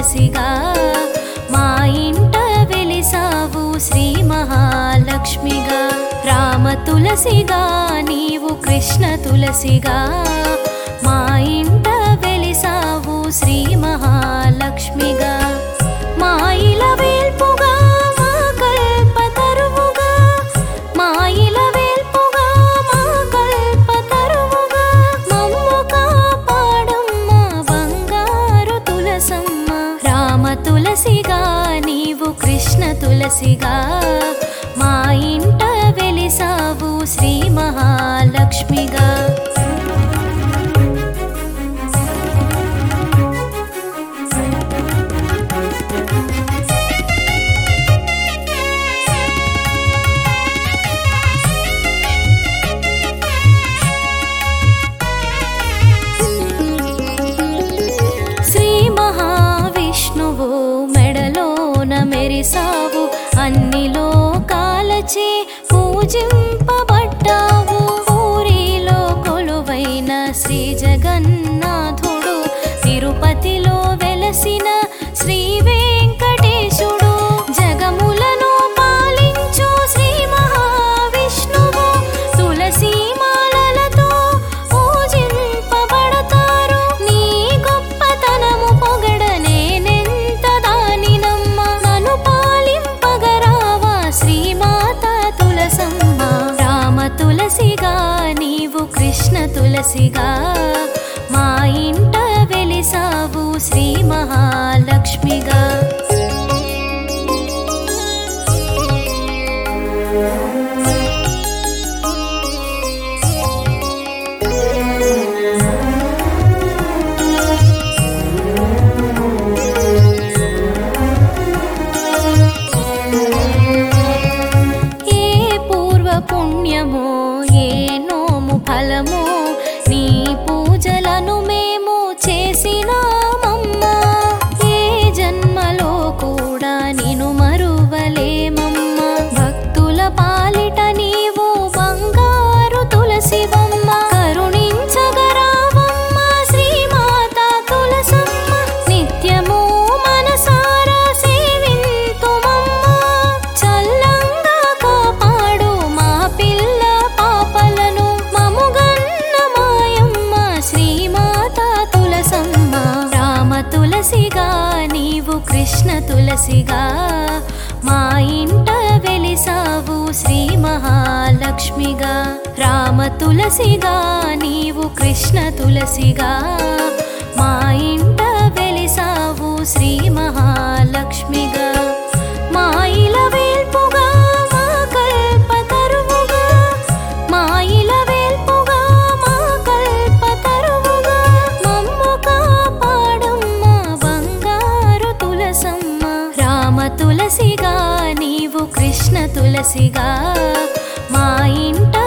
తులసిగా మా ఇంట వెలిసావు శ్రీ మహాలక్ష్మిగా రామ తులసిగా నీవు కృష్ణ తులసిగా మా ఇంట వెలిసావు శ్రీ మహాలక్ష్మిగా మా ఇల వేల్పుగా మా కల్పతరువుగా మా ఇల వేల్పుగా మా కల్పతరువుగా మమ్ము కాపాడమ్మ బంగారు తులసమ్మ రామ తులసిగా నీవు కృష్ణ తులసిగా మా ఇంట వెలిసావు శ్రీ మహాలక్ష్మిగా శ్రీ మహావిష్ణువు మెడలోన మెరిసావు అన్ని లోకాలచే పూజింపబడ్డావు ఊరిలో కొలువైన శ్రీ జగన్నాథుడు తిరుపతిలో వెలసిన శ్రీ వెంకటేశుడు జగములను పాలించు శ్రీ మహావిష్ణువు తులసి మాలలతో పూజింపబడతారు నీ గొప్పతనము పొగడ నేనెంత దానినమ్మ నన్ను పాలింపగరావా శ్రీమాత తులసమ్మ రామ తులసిగా నీవు కృష్ణ తులసిగా మా ఇంట వెలిసావు శ్రీ మహాలక్ష్మిగా ఏ పూర్వ పుణ్యమో ఏ నోము ఫలమో నీ పూజలను మేము చేసినామమ్మా ఏ జన్మలో కూడా నిను మరువలేమమ్మా భక్తుల పాలిట నీవు బంగారు తులసివమ్మ కరుణించగరావమ్మ శ్రీమాత తులసమ్మ నిత్యము మనసారా సేవింతుమమ్మా చల్లంగా కాపాడు మా పిల్ల పాపలను మముగన్న మాయమ్మ శ్రీమాత తులసమ్మ రామ తులసిగా నీవు కృష్ణ తులసిగా మా ఇంట వెలిసావు శ్రీ మహాలక్ష్మిగా రామ తులసిగా నీవు కృష్ణ తులసిగా మా ఇంట వెలిసావు శ్రీ మహాలక్ష్మిగా మా ఇల వేల్పుగా మా కల్పతరువుగా మా ఇల వేల్పుగా మా కల్పతరువుగా మమ్ము కాపాడమ్మ బంగారు తులసమ్మ రామ తులసిగా నీవు కృష్ణ తులసిగా మా ఇంట